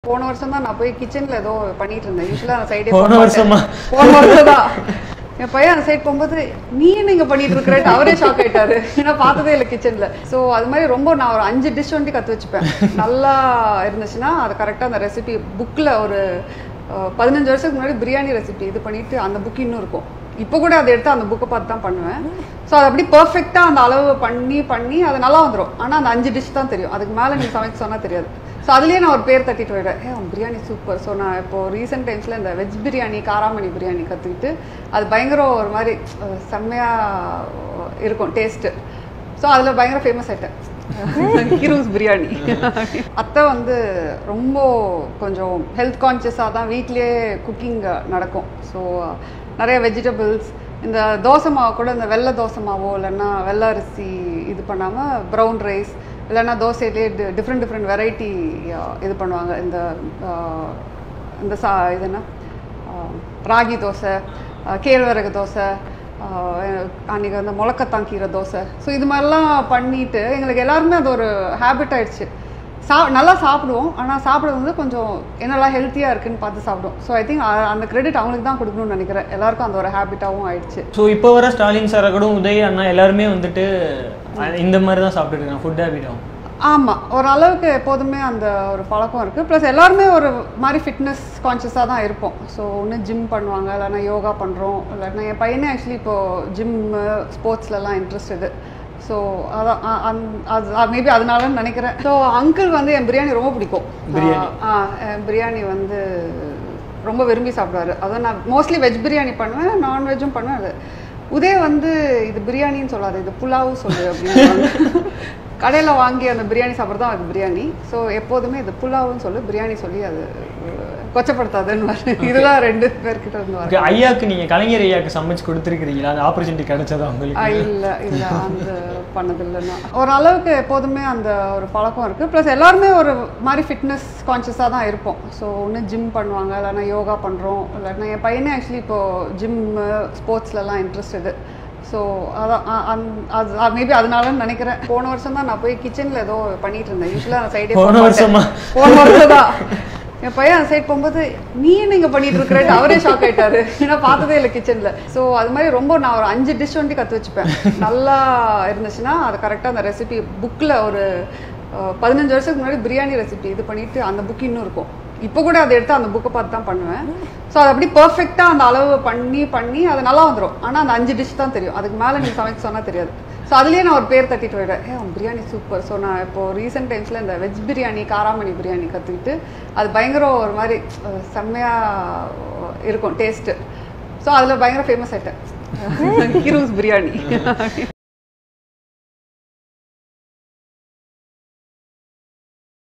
போன வருஷம் தான் நான் போய் கிச்சன்ல ஏதோ பண்ணிட்டு இருந்தேன் யூஸ்வலா அந்த சைடே போன வருஷமா? போன வருஷம் தான் என் பையன் அந்த சைடு போகும்போது நீ என்ன இங்க பண்ணிட்டு இருக்கிறேன் அவரே ஷாக் ஆயிட்டாரு ஏன்னா பார்த்ததே இல்லை கிச்சன்ல ஸோ அது மாதிரி ரொம்ப நான் ஒரு அஞ்சு டிஷ் வந்து கத்து வச்சுப்பேன் நல்லா இருந்துச்சுன்னா அது கரெக்டா அந்த ரெசிபி புக்ல ஒரு அஹ், பதினஞ்சு வருஷத்துக்கு முன்னாடி பிரியாணி ரெசிபி இது பண்ணிட்டு அந்த புக் இன்னும் இருக்கும் இப்போ கூட அதை எடுத்து அந்த புக்கை பார்த்து தான் பண்ணுவேன் ஸோ அது அப்படி பர்ஃபெக்டாக அந்த அளவு பண்ணி பண்ணி அது நல்லா வந்துடும் ஆனால் அந்த அஞ்சு டிஷ் தான் தெரியும் அதுக்கு மேலே நீங்கள் சமைக்க சொன்னால் தெரியாது ஸோ அதுலேயே நான் ஒரு பேர் தட்டிட்டு போயிடுவேன் ஏ அவன் பிரியாணி சூப்பர் ஸோ நான் இப்போ ரீசெண்ட் டைம்ஸில் இந்த வெஜ் பிரியாணி காராமணி பிரியாணி கற்றுக்கிட்டு அது பயங்கர ஒரு மாதிரி அஹ், செம்மையா இருக்கும் டேஸ்ட்டு ஸோ அதில் பயங்கர ஃபேமஸ் ஆயிட்டேன் ஹீரோஸ் பிரியாணி அத்தை வந்து ரொம்ப கொஞ்சம் ஹெல்த் கான்ஷியஸாக தான் வீட்லேயே குக்கிங் நடக்கும் ஸோ நிறைய வெஜிடபிள்ஸ் இந்த தோசை மாவு கூட இந்த வெள்ளை தோசை மாவோ இல்லைன்னா வெள்ளை அரிசி இது பண்ணாமல் ப்ரௌன் ரைஸ் இல்லைன்னா தோசையிலே டிஃப்ரெண்ட் டிஃப்ரெண்ட் வெரைட்டி இது பண்ணுவாங்க இந்த அஹ், இந்த சா இது என்ன ஆஹ் ராகி தோசை ஆஹ் கேழ்வரகு தோசை ஆஹ் அன்னைக்கு வந்து முளக்கத்தான் கீரை தோசை ஸோ இது மாதிரிலாம் பண்ணிட்டு எங்களுக்கு எல்லாருமே அது ஒரு ஹேபிட் ஆயிடுச்சு சா நல்லா சாப்பிடுவோம் ஆனால் சாப்பிடுறது வந்து கொஞ்சம் என்னெல்லாம் ஹெல்த்தியாக இருக்குன்னு பார்த்து சாப்பிடுவோம் ஸோ ஐ திங்க் அந்த கிரெடிட் அவங்களுக்கு தான் கொடுக்கணும்னு நினைக்கிறேன் எல்லாருக்கும் அந்த ஒரு ஹேபிட்டாகவும் ஆயிடுச்சு ஸோ இப்போ வர ஸ்டாலின் சாரை கூட உதய் அண்ணா எல்லாருமே வந்துட்டு அஹ், இந்த மாதிரி தான் சாப்பிட்டுட்டு இருக்காங்க ஃபுட் ஹேபிட்டும் ஆமாம் ஒரு அளவுக்கு எப்போதுமே அந்த ஒரு பழக்கம் இருக்குது ப்ளஸ் எல்லாருமே ஒரு மாதிரி ஃபிட்னஸ் கான்ஷியஸாக தான் இருப்போம் ஸோ ஒன்று ஜிம் பண்ணுவாங்க இல்லைன்னா யோகா பண்ணுறோம் இல்லைன்னா என் பையனே ஆக்சுவலி இப்போது ஜிம்மு ஸ்போர்ட்ஸ்லலாம் இன்ட்ரெஸ்டடு ஸோ அதான் அ- அந்த- அது மேபி அதனாலன்னு நினைக்கிறேன் ஸோ அங்கிள் வந்து என் பிரியாணி ரொம்ப பிடிக்கும் பிரியாணி. ஆ என் பிரியாணி வந்து ரொம்ப விரும்பி சாப்பிடுவாரு அதான் நான் மோஸ்ட்லி வெஜ் பிரியாணி பண்ணுவேன் நான்வெஜ்ஜும் பண்ணுவேன் அது உதய் வந்து இது பிரியாணின்னு சொல்லாது இது புலாவு சொல்லு அப்படின்னு கடையில் வாங்கி அந்த பிரியாணி சாப்பிட்றது தான் அது பிரியாணி ஸோ எப்போதுமே இது புலாவுன்னு சொல்லு பிரியாணி சொல்லி அது அஹ், கொச்சப்படுத்தாதுன்னு இதுதான் ரெண்டு பேர்கிட்ட இருந்து வரும் ஓகே ஐயாக்கு நீங்க கலைஞர் ஐயாக்கு சமைச்சு கொடுத்துருக்கீங்களா அந்த ஆப்பர்ச்சுனிட்டி கிடைச்சதா ஆ, உங்களுக்கு இல்ல இல்ல அந்த பண்ணதில்லைன்னா ஒரு அளவுக்கு எப்போதுமே அந்த ஒரு பழக்கம் இருக்கு ப்ளஸ் எல்லாருமே ஒரு மாதிரி ஃபிட்னஸ் கான்ஷியஸாக தான் இருப்போம் ஸோ ஒன்று ஜிம் பண்ணுவாங்க இல்லைன்னா யோகா பண்ணுறோம் இல்லைன்னா என் பையனே ஆக்சுவலி இப்போ ஜிம்மு ஸ்போர்ட்ஸ்லலாம் இன்ட்ரெஸ்டடு ஸோ அதான் அ- அந்த- அது மேபி அதனாலன்னு நினைக்கிறேன் போன வருஷம் தான் நான் போய் கிச்சனில் ஏதோ பண்ணிட்டு இருந்தேன் யூஸ்வலாக அந்த சைடே போன வருஷமா? போன வருஷம் தான் என் பையன் அந்த சைடு போகும்போது நீ என்ன இங்க பண்ணிட்டு இருக்கிறேன் அவரே ஷாக் ஆயிட்டாரு ஏன்னா பார்த்ததே இல்லை கிச்சன்ல ஸோ அது மாதிரி ரொம்ப நான் ஒரு அஞ்சு டிஷ் வந்து கத்து வச்சுப்பேன் நல்லா இருந்துச்சுன்னா அது கரெக்டாக அந்த ரெசிபி புக்கில் ஒரு அஹ், பதினஞ்சு வருஷத்துக்கு முன்னாடி பிரியாணி ரெசிபி இது பண்ணிட்டு அந்த புக் இன்னும் இருக்கும் இப்போ கூட அதை எடுத்து அந்த புக்கை பார்த்து தான் பண்ணுவேன் ஸோ அது அப்படி பர்ஃபெக்டாக அந்த அளவு பண்ணி பண்ணி அது நல்லா வந்துடும் ஆனால் அந்த அஞ்சு டிஷ் தான் தெரியும் அதுக்கு மேலே நீங்கள் சமைக்க சொன்னால் தெரியாது ஸோ அதுலேயே நான் ஒரு பேர் தட்டிட்டு போயிடுவேன் ஏ அவன் பிரியாணி சூப்பர் ஸோ நான் இப்போ ரீசெண்ட் டைம்ஸில் இந்த வெஜ் பிரியாணி காராமணி பிரியாணி கற்றுக்கிட்டு அது பயங்கர ஒரு மாதிரி அஹ், செம்மையா இருக்கும் டேஸ்ட்டு ஸோ அதில் பயங்கர ஃபேமஸ் ஆயிட்டேன் ஹீரோஸ் பிரியாணி